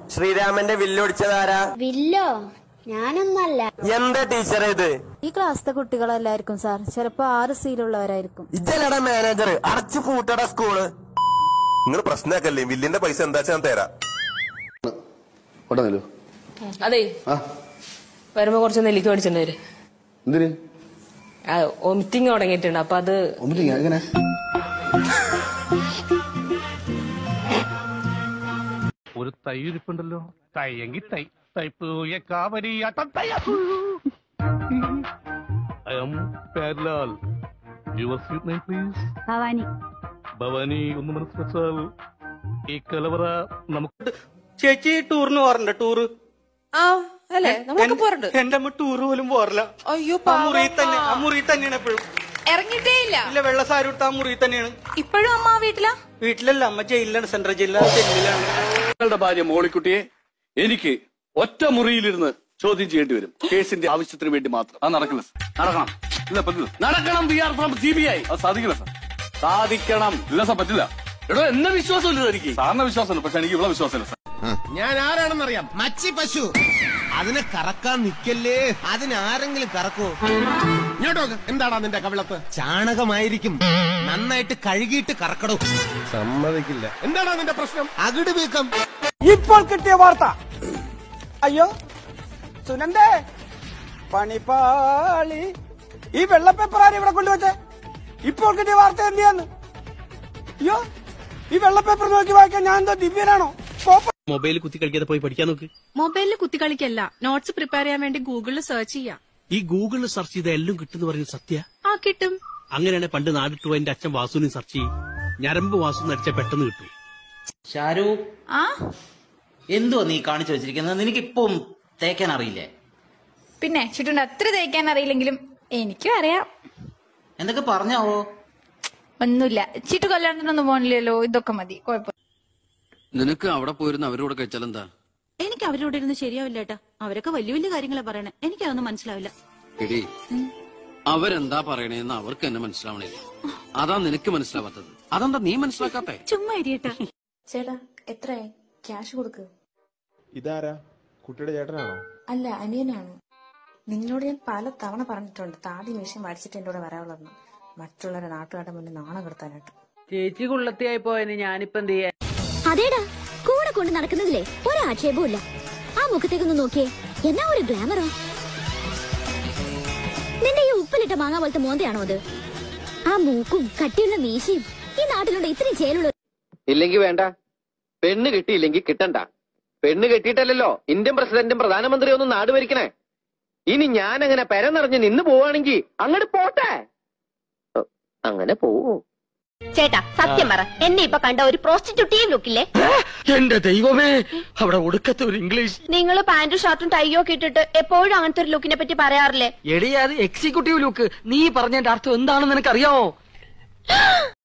ശ്രീരാമന്റെ വില്ലൊടിച്ചതാരാ വില്ലോ ഞാനൊന്നല്ല എന്താ ടീച്ചറെ ഇത് ഈ ക്ലാസ്സിലെ കുട്ടികളല്ലായിരിക്കും സാർ ചിലപ്പോ ആറ് സീലുള്ളവരായിരിക്കും ഇജ്ജലട മാനേജർ അടച്ചു പൂട്ടട സ്കൂള് നിങ്ങൾ പ്രശ്നമാക്കല്ലേ വില്ലിന്റെ പൈസ എന്താ ഞാൻ തരാം കൊണ്ട നിലു അതെ ആ വരുമ്പോ കുറച്ച് നെല്ലിക്ക മേടിച്ചിട്ടുണ്ട് വരും എന്തിന് ഒമിറ്റിങ് തുടങ്ങിയിട്ടുണ്ട് അപ്പൊ അത് ഒന്നില്ല എങ്ങനെ ഒരു തൈ ഇരിപ്പുണ്ടല്ലോ തൈ എങ്കി തൈ തൈപ്പൂയ കാവരിയാട്ടം തൈ ഐ എം പേർലാൽ your sweet name please Bhavani Bhavani ഒന്ന് മനസ്സിലാൽ ഈ കലവറ നമുക്ക് ചേച്ചി ടൂറിന് പോകാറുണ്ട് ടൂറ് ആ അല്ലേ നമ്മളൊക്കെ പോറുണ്ട് എന്റെ അമ്മ ടൂർ പോലും പോറില്ല അയ്യോ ആ മുറി തന്നെ ആ മുറി തന്നെയാണ് എപ്പോഴും ഇറങ്ങിട്ടേ ഇല്ല ഇല്ല വെള്ള സാരി എടുത്ത ആ മുറി തന്നെയാണ് ഇപ്പോഴും അമ്മ വീട്ടിലാ വീട്ടിലല്ല അമ്മ ജയിലിലാണ് സെൻട്രൽ ജയിലിലാണ് ജയിലിലാണ് നിങ്ങളുടെ ഭാര്യ മോളിക്കുട്ടിയെ എനിക്ക് ഒറ്റ മുറിയിലിരുന്ന് ചോദ്യം ചെയ്യേണ്ടി വരും കേസിന്റെ ആവശ്യത്തിന് വേണ്ടി മാത്രം അത് നടക്കില്ല സർ. നടക്കണം ഇല്ല പറ്റില്ല നടക്കണം we are from C B I അത് സാധിക്കില്ല സാർ സാധിക്കണം ഇല്ല സാർ പറ്റില്ല എടോ എന്നെ വിശ്വാസമില്ല എനിക്ക് സാറിന് വിശ്വാസമില്ല പക്ഷെ എനിക്ക് ഇവിടെ വിശ്വാസമില്ല സാർ ഞാൻ ആരാണെന്നറിയാം മച്ചി പശു അതിനെ കറക്കാൻ നിക്കല്ലേ അതിനാരെങ്കിലും കറക്കോ ഇങ്ങോട്ടോ എന്താടാ നിന്റെ കവിളത്ത് ചാണകമായിരിക്കും നന്നായിട്ട് കഴുകിയിട്ട് കറക്കടോ സമ്മതിക്കില്ല എന്താടാ നിന്റെ പ്രശ്നം അകിട് വീക്കം ഇപ്പോൾ കിട്ടിയ വാർത്ത അയ്യോ സുനന്ദേ പണിപ്പാളി ഈ വെള്ള പേപ്പർ ആരും ഇവിടെ കൊണ്ടുവച്ചേ ഇപ്പോൾ കിട്ടിയ വാർത്ത എന്തിയാന്ന് അയ്യോ ഈ വെള്ള പേപ്പർ നോക്കി വായിക്കാൻ ഞാൻ എന്താ ദിവ്യനാണോ കോപ്പ മൊബൈൽ കുത്തി കളിക്കാതെ പോയി പഠിക്കാൻ നോക്ക് മൊബൈലിൽ കുത്തിക്കളിക്കല്ല നോട്ട്സ് പ്രിപ്പയർ ചെയ്യാൻ വേണ്ടി ഗൂഗിളിൽ സെർച്ച് ചെയ്യാം ഈ ഗൂഗിളിൽ സെർച്ച് ചെയ്ത എല്ലാം കിട്ടുന്ന പറയുന്നത് സത്യ ആ കിട്ടും അങ്ങനെയാണെങ്കിൽ പണ്ട് നാടിട്ട് പോയി എന്റെ അച്ഛൻ വാസുവിനെ സെർച്ച് ചെയ്യും ഞരമ്പ് വാസു അടിച്ചാൽ പെട്ടെന്ന് കിട്ടും ഷാരു ആ എന്തുവാ നീ കാണിച്ചു വെച്ചിരിക്കുന്നത് നിനക്കിപ്പം തേക്കാൻ അറിയില്ലേ പിന്നെ ചുറ്റുണ്ട് അത്ര തേക്കാൻ അറിയില്ലെങ്കിലും എനിക്കും അറിയാം എന്തൊക്കെ പറഞ്ഞാവോ ഒന്നുമില്ല ചീട്ടു കല്യാണത്തിനൊന്നും പോണില്ലല്ലോ ഇതൊക്കെ മതി കുഴപ്പം നിനക്ക് അവിടെ പോയിരുന്ന അവരോട് കഴിച്ചാലെന്താ എനിക്ക് അവരോട് ഇരുന്ന് ശരിയാവില്ല ഏട്ടാ അവരൊക്കെ വലിയ വലിയ കാര്യങ്ങളാ പറയണേ എനിക്കതൊന്നും മനസ്സിലാവില്ല എടി അവരെന്താ പറയണേന്ന് അവർക്ക് എന്നെ മനസ്സിലാവണില്ല അതാ നിനക്ക് മനസ്സിലാവാത്തത് അതെന്താ നീ മനസ്സിലാക്കാത്തെ ചുമ്മാ ഇരിയേട്ടാ ചേട്ടാ എത്രയായി ക്യാഷ് കൊടുക്ക് ഇതാരാ കുട്ടിയുടെ ചേട്ടനാണോ അല്ല അനിയനാണ് നിന്നോട് ഞാൻ പല തവണ പറഞ്ഞിട്ടുണ്ട് താടി മീശം വരച്ചിട്ട് എന്റെ കൂടെ വരാനുള്ളതെന്ന് മറ്റുള്ളവരെ നാട്ടുകാരുടെ മുന്നിൽ നാണം കെടുത്താനായിട്ട് ചേച്ചി കുള്ളത്തിയായി പോയതിന് ഞാനിപ്പോ എന്ത് ചെയ്യാ അതേടാ കൂടെ കൊണ്ട് നടക്കുന്നതില്ലേ ഒരാക്ഷേപവും ഇല്ല ആ മുഖത്തേക്കൊന്ന് നോക്കിയേ എന്നാ ഒരു ഗ്ലാമറോ നിന്റെ ഈ ഉപ്പിലിട്ട മാങ്ങ പോലത്തെ മോന്തയാണോ അത് ആ മൂക്കും കട്ടിയുള്ള മീശയും ഈ നാട്ടിലുണ്ട് ഇത്രയും ചേലുള്ള ഇല്ലെങ്കിൽ വേണ്ട പെണ്ണ് കിട്ടിയില്ലെങ്കിൽ കിട്ടണ്ട പെണ്ണ് കെട്ടിയിട്ടല്ലല്ലോ ഇന്ത്യൻ പ്രസിഡന്റും പ്രധാനമന്ത്രിയും ഒന്നും നാട് ഭരിക്കണേ ഇനി ഞാൻ അങ്ങനെ പെര നിറഞ്ഞ് നിന്ന് പോവാണെങ്കിൽ അങ്ങോട്ട് പോട്ടെ അങ്ങനെ പോവോ ചേട്ടാ സത്യം പറ എന്നെ ഇപ്പൊ കണ്ട ഒരു പ്രോസ്റ്റിറ്റ്യൂട്ടീവ് ലുക്കില്ലേ എന്റെ ദൈവമേ അവിടെ ഒടുക്കത്തെ ഒരു ഇംഗ്ലീഷ് നിങ്ങൾ പാന്റും ഷർട്ടും ടൈയോ ഒക്കെ ഇട്ടിട്ട് എപ്പോഴും അങ്ങനത്തെ ഒരു ലുക്കിനെ പറ്റി പറയാറില്ലേ എടി അത് എക്സിക്യൂട്ടീവ് ലുക്ക് നീ പറഞ്ഞതിന്റെ അർത്ഥം എന്താണെന്ന് നിനക്കറിയാമോ